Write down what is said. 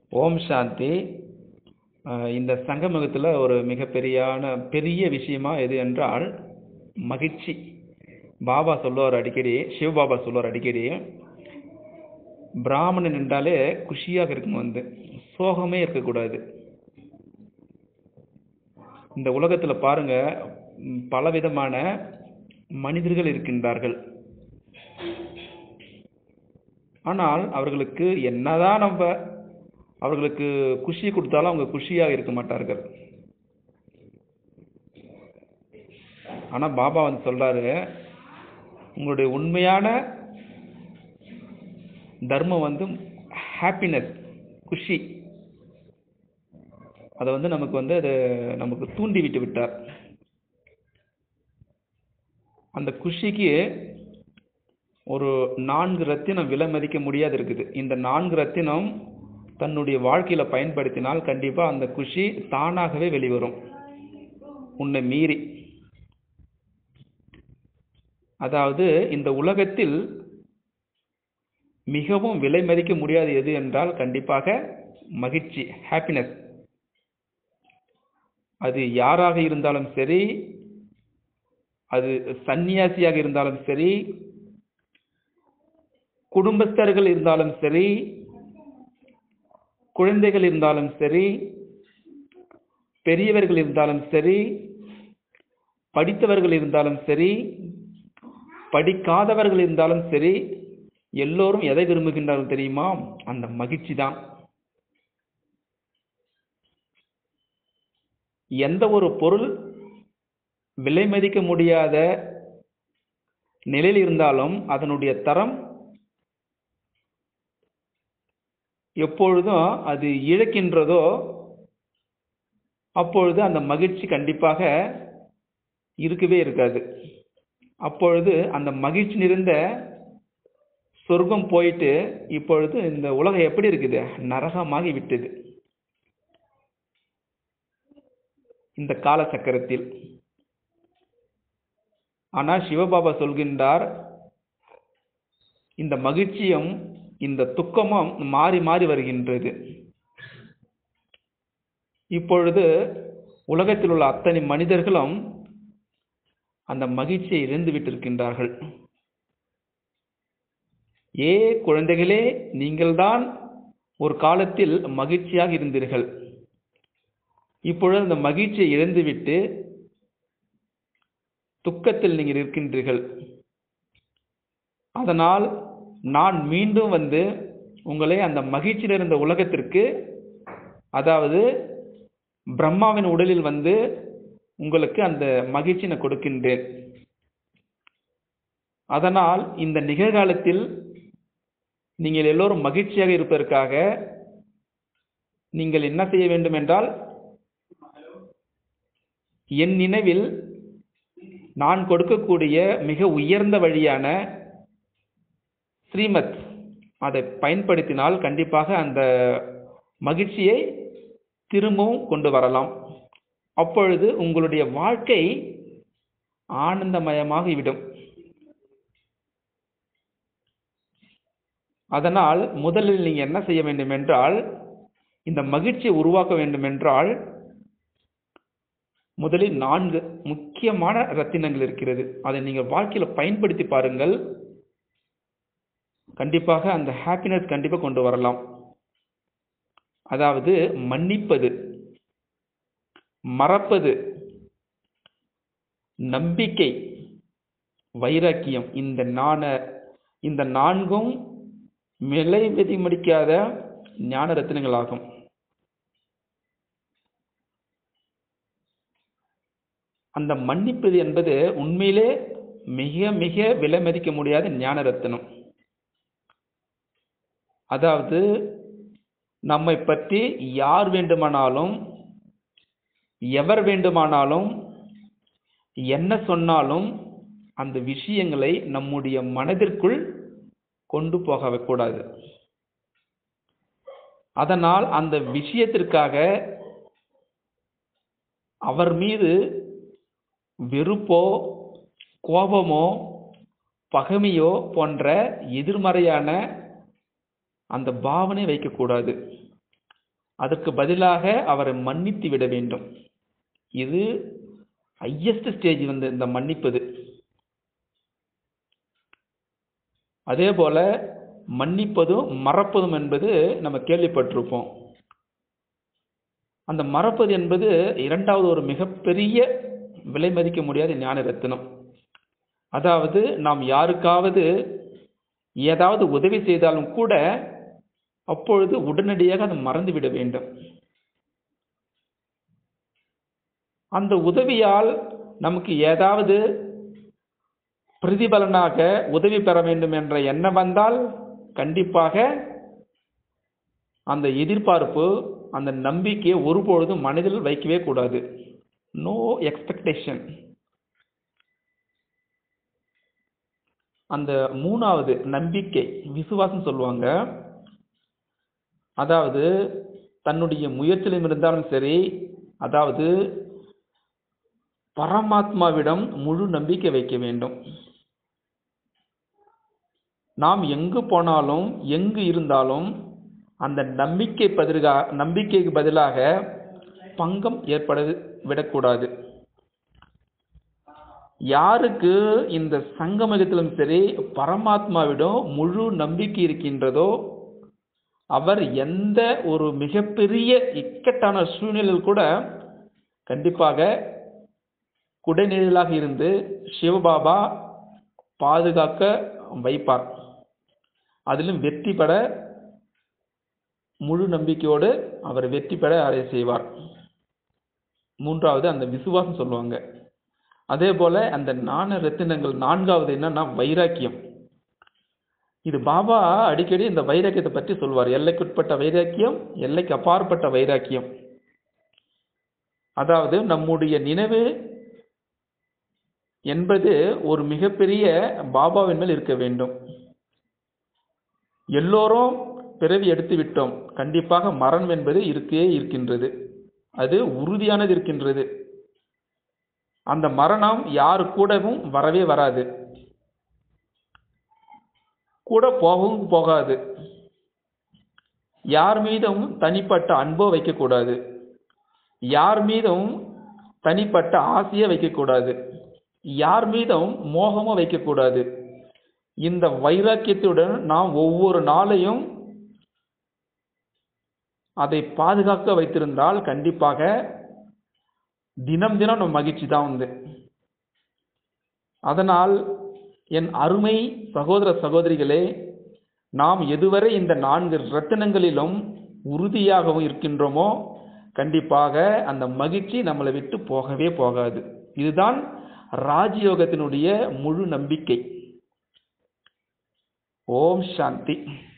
ஓம் சாந்தி அஹ் இந்த சங்கமகத்தில் ஒரு மிகப்பெரியான பெரிய விஷயமா எது என்றால் மகிழ்ச்சி பாபா சொல்லுவார் அடிக்கடி சிவபாபா சொல்லுவார் அடிக்கடி பிராமணன் என்றாலே குஷியாக இருக்கும் வந்து சோகமே இருக்கக்கூடாது இந்த உலகத்தில் பாருங்க ம், பலவிதமான மனிதர்கள் இருக்கின்றார்கள் ஆனால் அவர்களுக்கு என்னதான் நம்ம அவர்களுக்கு குஷி கொடுத்தாலும் அவங்க குஷியாக இருக்க மாட்டார்கள் ஆனா பாபா வந்து சொல்றாரு உங்களுடைய உண்மையான தர்மம் வந்து ஹாப்பினஸ் குஷி அதை வந்து நமக்கு வந்து அது நமக்கு தூண்டி விட்டு விட்டார் அந்த குஷிக்கு ஒரு நான்கு ரத்தினம் விலை மதிக்க முடியாது இருக்குது இந்த நான்கு ரத்தினம் தன்னுடைய வாழ்க்கையில பயன்படுத்தினால் கண்டிப்பா அந்த குஷி தானாகவே வெளிவரும் உன்னை மீறி அதாவது இந்த உலகத்தில் மிகவும் விலை மதிக்க முடியாது எது என்றால் கண்டிப்பாக மகிழ்ச்சி ஹாப்பினஸ் அது யாராக இருந்தாலும் சரி அது சந்நியாசியாக இருந்தாலும் சரி குடும்பஸ்தர்கள் இருந்தாலும் சரி குழந்தைகள் இருந்தாலும் சரி பெரியவர்கள் இருந்தாலும் சரி படித்தவர்கள் இருந்தாலும் சரி படிக்காதவர்கள் இருந்தாலும் சரி எல்லோரும் எதை விரும்புகின்றார்கள் தெரியுமா அந்த மகிழ்ச்சி தான் எந்த ஒரு பொருள் விலை மதிக்க முடியாத நிலையில் இருந்தாலும் அதனுடைய தரம் எப்பொழுதும் அது இழக்கின்றதோ அப்பொழுது அந்த மகிழ்ச்சி கண்டிப்பாக இருக்கவே இருக்காது அப்பொழுது அந்த மகிழ்ச்சி நிறைந்த சொர்க்கம் போயிட்டு இப்பொழுது இந்த உலகம் எப்படி இருக்குது நரகமாகி விட்டது இந்த கால சக்கரத்தில் ஆனால் சிவபாபா சொல்கின்றார் இந்த மகிழ்ச்சியும் இந்த துக்கமும் மாறி மாறி வருகின்றது இப்பொழுது உலகத்தில் உள்ள அத்தனை மனிதர்களும் அந்த மகிழ்ச்சியை இழந்து விட்டிருக்கின்றார்கள் ஏ குழந்தைகளே நீங்கள்தான் ஒரு காலத்தில் மகிழ்ச்சியாக இருந்தீர்கள் இப்பொழுது அந்த மகிழ்ச்சியை இழந்துவிட்டு துக்கத்தில் நீங்கள் இருக்கின்றீர்கள் அதனால் நான் மீண்டும் வந்து உங்களை அந்த மகிழ்ச்சி நிறைந்த உலகத்திற்கு அதாவது பிரம்மாவின் உடலில் வந்து உங்களுக்கு அந்த மகிழ்ச்சி நான் கொடுக்கின்றேன் அதனால் இந்த நிகழ்காலத்தில் நீங்கள் எல்லோரும் மகிழ்ச்சியாக இருப்பதற்காக நீங்கள் என்ன செய்ய வேண்டும் என்றால் என் நினைவில் நான் கொடுக்கக்கூடிய மிக உயர்ந்த வழியான ஸ்ரீமத் அதை பயன்படுத்தினால் கண்டிப்பாக அந்த மகிழ்ச்சியை திரும்பவும் கொண்டு வரலாம் அப்பொழுது உங்களுடைய வாழ்க்கை ஆனந்தமயமாகிவிடும் அதனால் முதலில் நீங்க என்ன செய்ய வேண்டும் என்றால் இந்த மகிழ்ச்சியை உருவாக்க வேண்டும் என்றால் முதலில் நான்கு முக்கியமான ரத்தினங்கள் இருக்கிறது அதை நீங்கள் வாழ்க்கையில பயன்படுத்தி பாருங்கள் கண்டிப்பாக அந்த ஹாப்பினஸ் கண்டிப்பாக கொண்டு வரலாம் அதாவது மன்னிப்பது மறப்பது நம்பிக்கை வைராக்கியம் இந்த நாண இந்த நான்கும் விலை விதி முடிக்காத ஞான ரத்தினங்களாகும் அந்த மன்னிப்பது என்பது உண்மையிலே மிக மிக விலை மதிக்க முடியாத ஞான ரத்தினம் அதாவது நம்மை பற்றி யார் வேண்டுமானாலும் எவர் வேண்டுமானாலும் என்ன சொன்னாலும் அந்த விஷயங்களை நம்முடைய மனதிற்குள் கொண்டு போக கூடாது அதனால் அந்த விஷயத்திற்காக அவர் மீது வெறுப்போ கோபமோ பகைமையோ போன்ற எதிர்மறையான அந்த பாவனை வைக்கக்கூடாது அதற்கு பதிலாக அவரை மன்னித்து விட வேண்டும் இது ஹையஸ்ட் ஸ்டேஜ் வந்து இந்த மன்னிப்பது அதே போல மன்னிப்பதும் மறப்பதும் என்பது நம்ம கேள்விப்பட்டிருப்போம் அந்த மறப்பது என்பது இரண்டாவது ஒரு மிகப்பெரிய விலை மதிக்க முடியாத ஞான ரத்தினம் அதாவது நாம் யாருக்காவது ஏதாவது உதவி செய்தாலும் கூட அப்பொழுது உடனடியாக அதை மறந்துவிட வேண்டும் அந்த உதவியால் நமக்கு ஏதாவது பிரதிபலனாக உதவி பெற வேண்டும் என்ற எண்ணம் வந்தால் கண்டிப்பாக அந்த எதிர்பார்ப்பு அந்த நம்பிக்கையை ஒருபொழுதும் மனதில் வைக்கவே கூடாது நோ எக்ஸ்பெக்டேஷன் அந்த மூணாவது நம்பிக்கை விசுவாசம் சொல்லுவாங்க அதாவது தன்னுடைய முயற்சியிலும் இருந்தாலும் சரி அதாவது பரமாத்மாவிடம் முழு நம்பிக்கை வைக்க வேண்டும் நாம் எங்கு போனாலும் எங்கு இருந்தாலும் அந்த நம்பிக்கை பதிலாக நம்பிக்கைக்கு பதிலாக பங்கம் ஏற்பட விடக்கூடாது யாருக்கு இந்த சங்கமகத்திலும் சரி பரமாத்மாவிடம் முழு நம்பிக்கை இருக்கின்றதோ அவர் எந்த ஒரு மிகப்பெரிய இக்கட்டான சூழ்நிலையில் கூட கண்டிப்பாக குடைநிழலாக இருந்து சிவபாபா பாதுகாக்க வைப்பார் அதிலும் வெற்றி பெற முழு நம்பிக்கையோடு அவர் வெற்றி பெற அதை செய்வார் மூன்றாவது அந்த விசுவாசம் சொல்லுவாங்க அதே போல அந்த நாண ரத்தினங்கள் நான்காவது என்னன்னா வைராக்கியம் இது பாபா அடிக்கடி இந்த வைராக்கியத்தை பற்றி சொல்வார் எல்லைக்குட்பட்ட வைராக்கியம் எல்லைக்கு அப்பாற்பட்ட வைராக்கியம் அதாவது நம்முடைய நினைவு என்பது ஒரு மிகப்பெரிய பாபாவின் மேல் இருக்க வேண்டும் எல்லோரும் பிறவி எடுத்து விட்டோம் கண்டிப்பாக மரணம் என்பது இருக்கே இருக்கின்றது அது உறுதியானது இருக்கின்றது அந்த மரணம் யாரு கூடவும் வரவே வராது கூட போகவும் போகாது யார் மீதும் தனிப்பட்ட அன்போ வைக்கக்கூடாது யார் மீதும் தனிப்பட்ட ஆசையை வைக்கக்கூடாது யார் மீதும் மோகமோ வைக்கக்கூடாது இந்த வைராக்கியத்துடன் நாம் ஒவ்வொரு நாளையும் அதை பாதுகாக்க வைத்திருந்தால் கண்டிப்பாக தினம் தினம் நம்ம மகிழ்ச்சி தான் உண்டு அதனால் என் அருமை சகோதர சகோதரிகளே நாம் எதுவரை இந்த நான்கு ரத்தினங்களிலும் உறுதியாகவும் இருக்கின்றோமோ கண்டிப்பாக அந்த மகிழ்ச்சி நம்மளை விட்டு போகவே போகாது இதுதான் ராஜயோகத்தினுடைய முழு நம்பிக்கை ஓம் சாந்தி